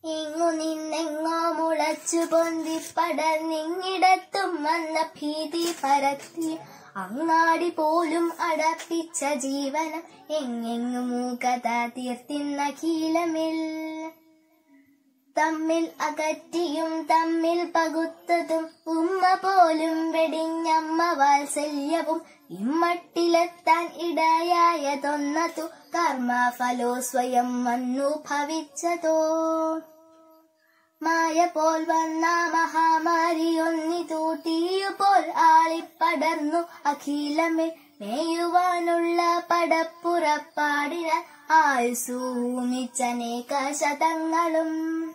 ഇങ്ങു നിന്നെങ്ങോ മുളച്ചു പൊന്തി പടർന്നിങ്ങിടത്തും വന്ന ഭീതി പരത്തി അങ്ങാടി പോലും അടപ്പിച്ച ജീവനം എങ്ങെങ്ങു മൂകത തീർത്തിന്ന കീലമിൽ തമ്മിൽ അകറ്റിയും തമ്മിൽ പകുത്തതും ഉമ്മ പോലും വെടിഞ്ഞമ്മ വാത്സല്യവും ഇമ്മട്ടിലെത്താൻ ഇടയായതൊന്നതു കർമ്മഫലോ സ്വയം വന്നു ഭവിച്ചതോ മായ പോൽ വന്ന മഹാമാരി ഒന്നിതു തീയുപോൽ ആളിപ്പടർന്നു അഖിലമിൽ മേയുവാനുള്ള പടപ്പുറപ്പാടിനാൽ ആയുസൂമിച്ചനേക ശതങ്ങളും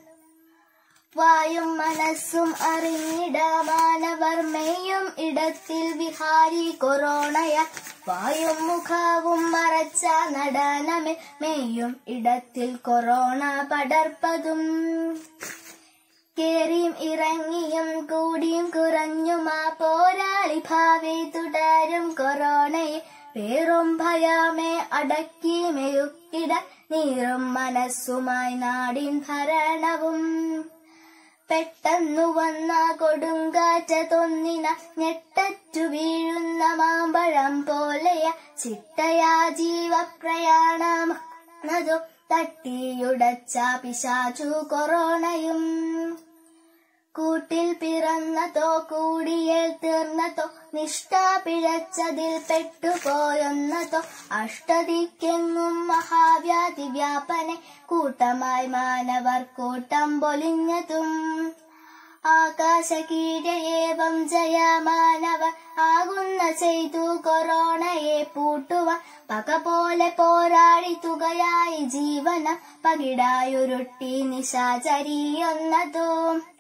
വായും മനസ്സും അറിഞ്ഞിട മാനവർ മെയ്യും ഇടത്തിൽ വിഹാരി കൊറോണയ വായും മുഖവും മറച്ച നടനമേ മെയ്യും ഇടത്തിൽ കൊറോണ പടർപ്പതും കേറിയും ഇറങ്ങിയും കൂടിയും കുറഞ്ഞുമാ പോരാളി ഭാവി തുടരും കൊറോണയെ പേറും ഭയമേ അടക്കി മെയുക്കിട നീറും മനസ്സുമായി നാടിൻ ഭരണവും പെട്ടെന്നു വന്ന കൊടുങ്കാറ്റ് തൊന്നിന ഞെട്ടറ്റു വീഴുന്ന മാമ്പഴം പോലെയ ചിട്ടയാ ജീവപ്രയാണമതു തട്ടിയുടച്ച പിശാചു കൊറോണയും കൂട്ടിൽ പിറന്നതോ കൂടിയേൽ തീർന്നതോ നിഷ്ഠ പിഴച്ചതിൽ പെട്ടുപോയൊന്നതോ അഷ്ടതിക്കെങ്ങും മഹാവ്യാധി വ്യാപനെ കൂട്ടമായി മാനവർ കൂട്ടം പൊലിഞ്ഞതും ആകാശകീരയേവം ജയ മാനവർ ആകുന്ന ചെയ്തു കൊറോണയെ പൂട്ടുവാൻ പക പോലെ പോരാടി തുകയായി ജീവന പകിടായുരുട്ടി നിശാചരിയൊന്നതോ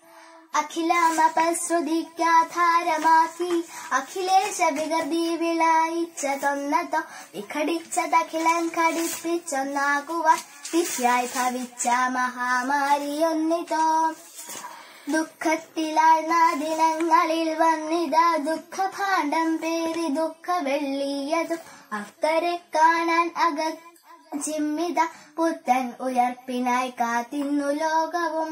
അഖിലമപശ്രുതിക്കാധാരമാക്കി അഖിലേശ വികൃതി വിളയിച്ചതൊന്നതോ വിഘടിച്ചതഖിലൻ ഘടിപ്പിച്ചൊന്നാകുവാൻ വിദ്യായി ഭവിച്ച മഹാമാരിയൊന്നിതോ ദുഃഖത്തിലാഴ്ന്ന ദിനങ്ങളിൽ വന്നിതാ ദുഃഖഭാണ്ഡം പേറി ദുഃഖ വെള്ളിയതും അക്കരെ കാണാൻ അക ചിമ്മിത പുത്തൻ ഉയർപ്പിനായി കാത്തിന്നു ലോകവും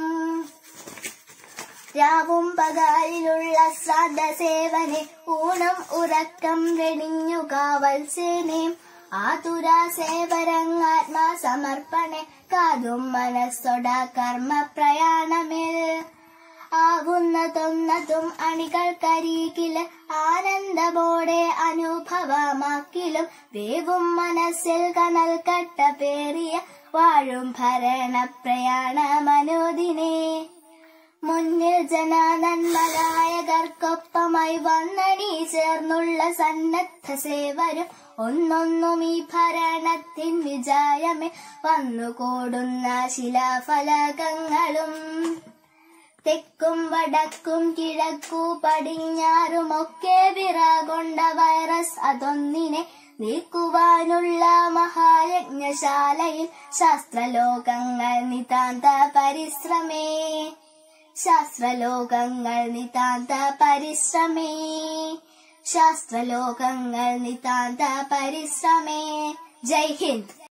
രാവും പകലിലുള്ള ശ്രാദ്ധ സേവനെ ഊണം ഉറക്കം വെടിഞ്ഞു കാവൽ സേനയും ആതുരാ സേവരങ്ങാത്മാ സമർപ്പണെ കാതും മനസ്സൊട കർമ്മ പ്രയാണമേൽ ആകുന്നതൊന്നതും അണികൾക്കരികില് ആനന്ദമോടെ അനുഭവമാക്കിലും വേവും മനസ്സിൽ കനൽ കട്ട പേറിയ വാഴും ഭരണ പ്രയാണ മനോദിനെ മുന്നിൽ ജനാനന്മരായകർക്കൊപ്പമായി വന്നണി ചേർന്നുള്ള സന്നദ്ധ സേവരും ഒന്നൊന്നും ഈ ഭരണത്തിൻ വിജയമേ വന്നുകൂടുന്ന ശിലാഫലകങ്ങളും തെക്കും വടക്കും കിഴക്കു പടിഞ്ഞാറുമൊക്കെ വിറകൊണ്ട വൈറസ് അതൊന്നിനെ നീക്കുവാനുള്ള മഹായജ്ഞശാലയിൽ ശാസ്ത്രലോകങ്ങൾ നിതാന്ത പരിശ്രമേ ശാസ്ത്രലോകങ്ങൾ നിതാന്ത പരിശ്രമേ ശാസ്ത്രലോകങ്ങൾ നിതാന്ത പരിശ്രമേ ജയ് ഹിന്ദ്